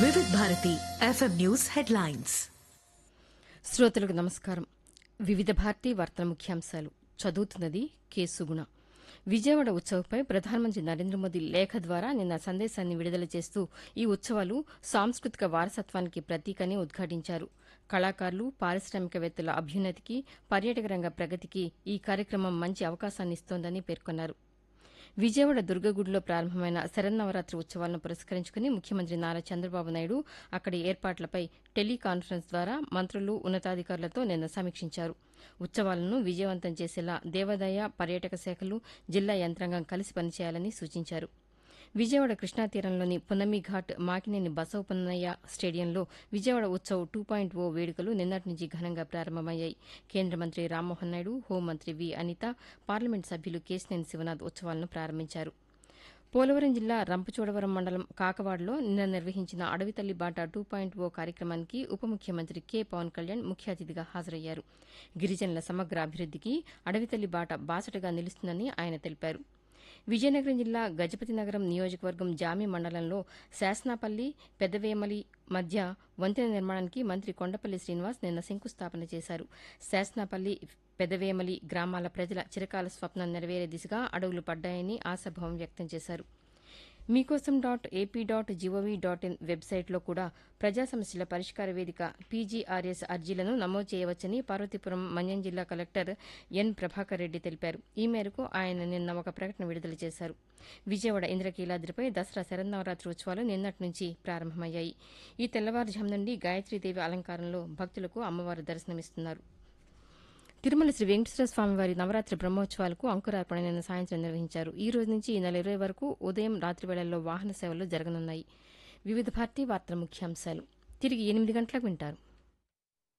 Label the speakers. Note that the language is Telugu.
Speaker 1: Vividh Bharati FM news headlines
Speaker 2: శ్రోతలకు నమస్కారం వివిధ భారతీ వార్తల ముఖ్యాంశాలు చదువుతున్నది కె సుగుణ విజయవాడ ఉత్సవ్పై ప్రధానమంత్రి నరేంద్ర మోదీ లేఖ ద్వారా నిన్న సందేశాన్ని విడుదల చేస్తూ ఈ ఉత్సవాలు సాంస్కృతిక వారసత్వానికి ప్రతీకని ఉద్ఘాటించారు కళాకారులు పారిశ్రామికవేత్తల అభ్యున్నతికి పర్యాటక రంగ ప్రగతికి ఈ కార్యక్రమం మంచి అవకాశాన్ని ఇస్తోందని పేర్కొన్నారు విజయవాడ దుర్గగుడిలో ప్రారంభమైన శరన్నవరాత్రి ఉత్సవాలను పురస్కరించుకుని ముఖ్యమంత్రి నారా చంద్రబాబు నాయుడు అక్కడి ఏర్పాట్లపై టెలికాన్ఫరెన్స్ ద్వారా మంత్రులు ఉన్నతాధికారులతో నిన్న సమీక్షించారు ఉత్సవాలను విజయవంతం చేసేలా దేవాదాయ పర్యాటక శాఖలు జిల్లా యంత్రాంగం కలిసి పనిచేయాలని సూచించారు విజయవాడ కృష్ణా తీరంలోని పున్నమి ఘాట్ మాకినేని బసవపున్నయ్య స్టేడియంలో Vijayawada Utsav two point O వేడుకలు నిన్నటి నుంచి ఘనంగా ప్రారంభమయ్యాయి కేంద్ర మంత్రి రామ్మోహన్ నాయుడు హోంమంత్రి వి అనిత పార్లమెంట్ సభ్యులు కేశినేని శివనాథ్ ఉత్సవాలను ప్రారంభించారు పోలవరం జిల్లా రంపచోడవరం మండలం కాకవాడలో నిన్న నిర్వహించిన అడవి తల్లి బాట టూ పాయింట్ ఓ కార్యక్రమానికి ఉప ముఖ్యమంత్రి కె పవన్ కళ్యాణ్ ముఖ్య అతిథిగా హాజరయ్యారు గిరిజనుల సమగ్ర అభివృద్దికి అడవి తల్లి బాట బాసటగా నిలుస్తుందని ఆయన తెలిపారు విజయనగరం జిల్లా గజపతి నగరం నియోజకవర్గం జామి మండలంలో శాసనాపల్లి పెద్దవేమలి మధ్య వంతెన నిర్మాణానికి మంత్రి కొండపల్లి శ్రీనివాస్ నిన్న శంకుస్థాపన చేశారు శాసనాపల్లి పెదవేమలి గ్రామాల ప్రజల చిరకాల స్వప్నం నెరవేరే దిశగా అడుగులు పడ్డాయని ఆశాభావం వ్యక్తం చేశారు మీకోసం dot AP dot G O V dot in వెబ్సైట్లో కూడా ప్రజా సమస్యల పరిష్కార వేదిక పీజీఆర్ఎస్ అర్జీలను నమోదు చేయవచ్చని పార్వతీపురం మన్యం జిల్లా కలెక్టర్ ఎన్ ప్రభాకర్ రెడ్డి తెలిపారు ఈ మేరకు ఆయన నిన్న ఒక ప్రకటన విడుదల చేశారు విజయవాడ ఇంద్రకీలాద్రిపై దసరా శరన్నవరాత్రి ఉత్సవాలు నిన్నటి నుంచి ప్రారంభమయ్యాయి ఈ తెల్లవారుజాము నుండి గాయత్రీదేవి అలంకారంలో భక్తులకు అమ్మవారు దర్శనమిస్తున్నారు తిరుమల శ్రీ వెంకటేశ్వర స్వామివారి నవరాత్రి బ్రహ్మోత్సవాలకు అంకురార్పణ నిన్న సాయంత్రం నిర్వహించారు ఈ రోజు నుంచి ఈ నెల ఇరవై వరకు ఉదయం రాత్రి వేళల్లో వాహన సేవలు జరగనున్నాయి వివిధ భారతీ వార్తల ముఖ్యాంశాలు తిరిగి ఎనిమిది గంటలకు వింటారు